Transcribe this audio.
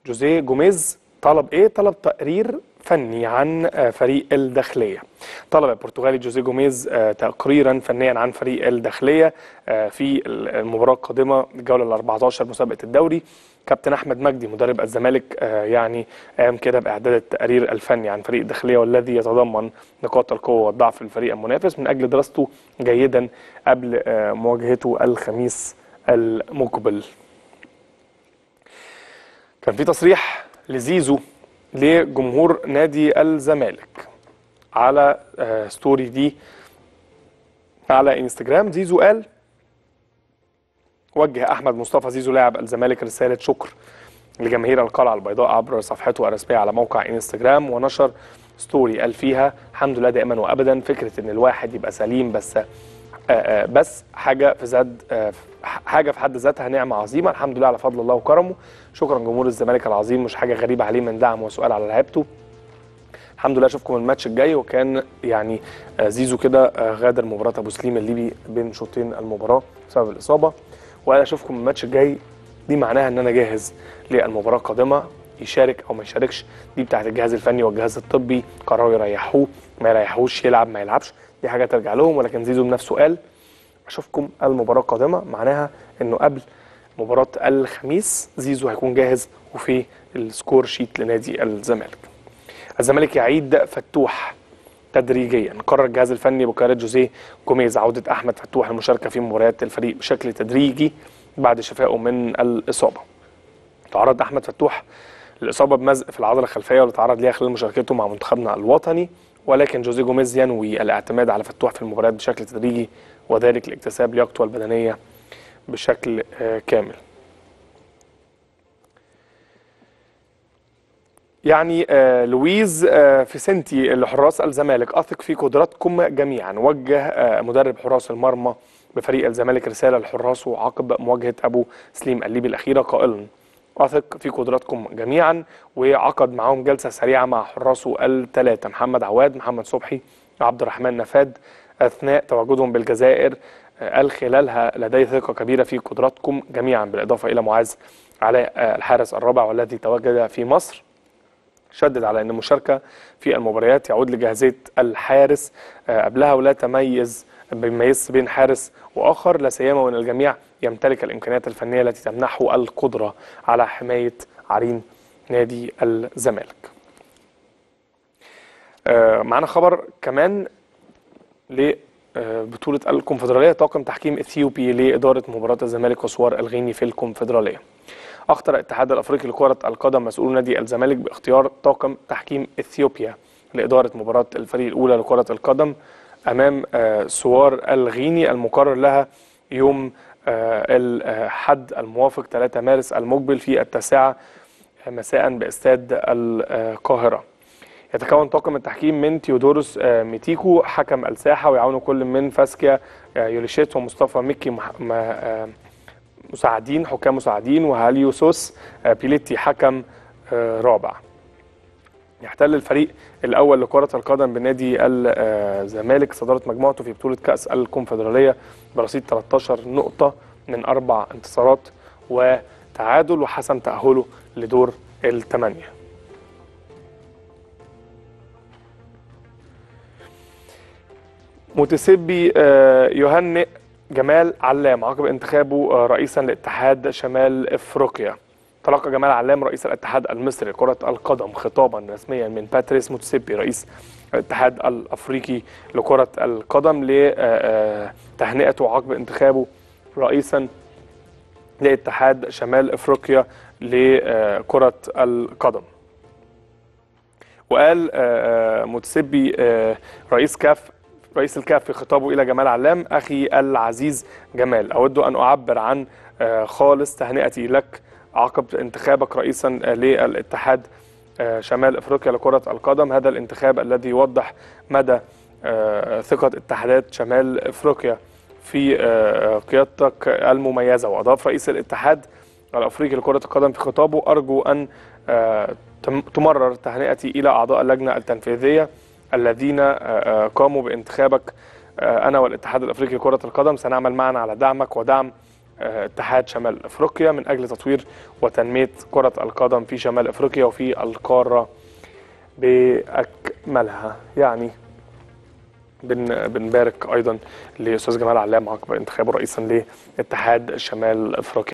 جوزيه جوميز طلب ايه طلب تقرير فني عن آه، فريق الداخليه طلب البرتغالي جوزيه جوميز آه، تقريرا فنيا عن فريق الداخليه آه، في المباراه القادمه الجوله ال 14 مسابقه الدوري كابتن احمد مجدي مدرب الزمالك آه، يعني قام كده باعداد التقرير الفني عن فريق الداخليه والذي يتضمن نقاط القوه والضعف للفريق المنافس من اجل دراسته جيدا قبل آه، مواجهته الخميس المقبل كان في تصريح لزيزو لجمهور نادي الزمالك على آه، ستوري دي على انستجرام زيزو قال وجه احمد مصطفى زيزو لاعب الزمالك رساله شكر لجماهير القلعه البيضاء عبر صفحته الرسميه على موقع انستجرام ونشر ستوري قال فيها الحمد لله دائما وابدا فكره ان الواحد يبقى سليم بس آه، آه، بس حاجه في ذات آه، حاجه في حد ذاتها نعمه عظيمه الحمد لله على فضل الله وكرمه شكرا جمهور الزمالك العظيم مش حاجه غريبه عليه من دعم وسؤال على لعيبته الحمد لله اشوفكم الماتش الجاي وكان يعني آه، زيزو كده آه، غادر مباراه ابو سليم الليبي بين شوطين المباراه بسبب الاصابه وقال اشوفكم الماتش الجاي دي معناها ان انا جاهز للمباراه القادمه يشارك او ما يشاركش دي بتاعت الجهاز الفني والجهاز الطبي قرروا يريحوه ما يريحوش يلعب ما يلعبش دي حاجه ترجع لهم ولكن زيزو بنفسه قال اشوفكم المباراه القادمه معناها انه قبل مباراه الخميس زيزو هيكون جاهز وفي السكور شيت لنادي الزمالك الزمالك يعيد فتوح تدريجيا قرر الجهاز الفني بقياده جوزيه جوميز عوده احمد فتوح المشاركه في مباريات الفريق بشكل تدريجي بعد شفائه من الاصابه تعرض احمد فتوح للاصابه بمزق في العضله الخلفيه واللي تعرض ليها خلال مشاركته مع منتخبنا الوطني ولكن جوزيه جوميز ينوي الاعتماد على فتوح في المباريات بشكل تدريجي وذلك لاكتساب لياقته البدنيه بشكل آه، كامل يعني آه لويز آه فيسنتي لحراس الزمالك اثق في قدراتكم جميعا وجه آه مدرب حراس المرمى بفريق الزمالك رساله لحراسه عقب مواجهه ابو سليم الليبي الاخيره قائلا اثق في قدراتكم جميعا وعقد معاهم جلسه سريعه مع حراسه الثلاثه محمد عواد محمد صبحي عبد الرحمن نفاد اثناء تواجدهم بالجزائر آه، قال خلالها لدي ثقه كبيره في قدراتكم جميعا بالاضافه الى معاذ علاء آه، الحارس الرابع والذي تواجد في مصر شدد على ان المشاركه في المباريات يعود لجاهزيه الحارس آه، قبلها ولا تميز بيميز بين حارس واخر لا سيما وان الجميع يمتلك الامكانيات الفنيه التي تمنحه القدره على حمايه عرين نادي الزمالك. آه، معانا خبر كمان لبطوله الكونفدراليه طاقم تحكيم اثيوبي لاداره مباراه الزمالك وسوار الغيني في الكونفدراليه. اخطر الاتحاد الافريقي لكره القدم مسؤول نادي الزمالك باختيار طاقم تحكيم اثيوبيا لاداره مباراه الفريق الاولى لكره القدم امام آه، سوار الغيني المقرر لها يوم آه، الحد الموافق 3 مارس المقبل في التاسعه مساء باستاد القاهره. يتكون طاقم التحكيم من تيودوروس آه، ميتيكو حكم الساحه ويعاونه كل من فاسكيا آه، يوليشيت ومصطفى مكي مح- م- آه، مساعدين حكام مساعدين وهاليوسوس آه، بيليتي حكم آه، رابع يحتل الفريق الاول لكره القدم بنادي الزمالك صداره مجموعته في بطوله كاس الكونفدراليه برصيد 13 نقطه من اربع انتصارات وتعادل وحسم تاهله لدور الثمانيه متسبي آه، يهنئ جمال علام عقب انتخابه آه، رئيسا لاتحاد شمال افريقيا تلقى جمال علام رئيس الاتحاد المصري لكرة القدم خطابا رسميا من باتريس موتسيبي رئيس الاتحاد الافريقي لكرة القدم لتهنئته عقب انتخابه رئيسا لاتحاد شمال افريقيا لكرة القدم. وقال آه، آه، متسبي آه، رئيس كاف رئيس الكاف في خطابه الى جمال علام اخي العزيز جمال اود ان اعبر عن آه، خالص تهنئتي لك عقب انتخابك رئيسا آه، للاتحاد آه، شمال افريقيا لكره القدم هذا الانتخاب الذي يوضح مدى آه، ثقه اتحادات شمال افريقيا في آه، قيادتك المميزه واضاف رئيس الاتحاد الافريقي لكره القدم في خطابه ارجو ان آه، تم- تمرر تهنئتي الى اعضاء اللجنه التنفيذيه الذين آه، آه، قاموا بانتخابك آه، انا والاتحاد الافريقي لكره القدم سنعمل معا على دعمك ودعم آه، اتحاد شمال افريقيا من اجل تطوير وتنميه كره القدم في شمال افريقيا وفي القاره باكملها يعني بن بنبارك ايضا لاستاذ جمال علام عقب انتخابه رئيسا لاتحاد شمال افريقيا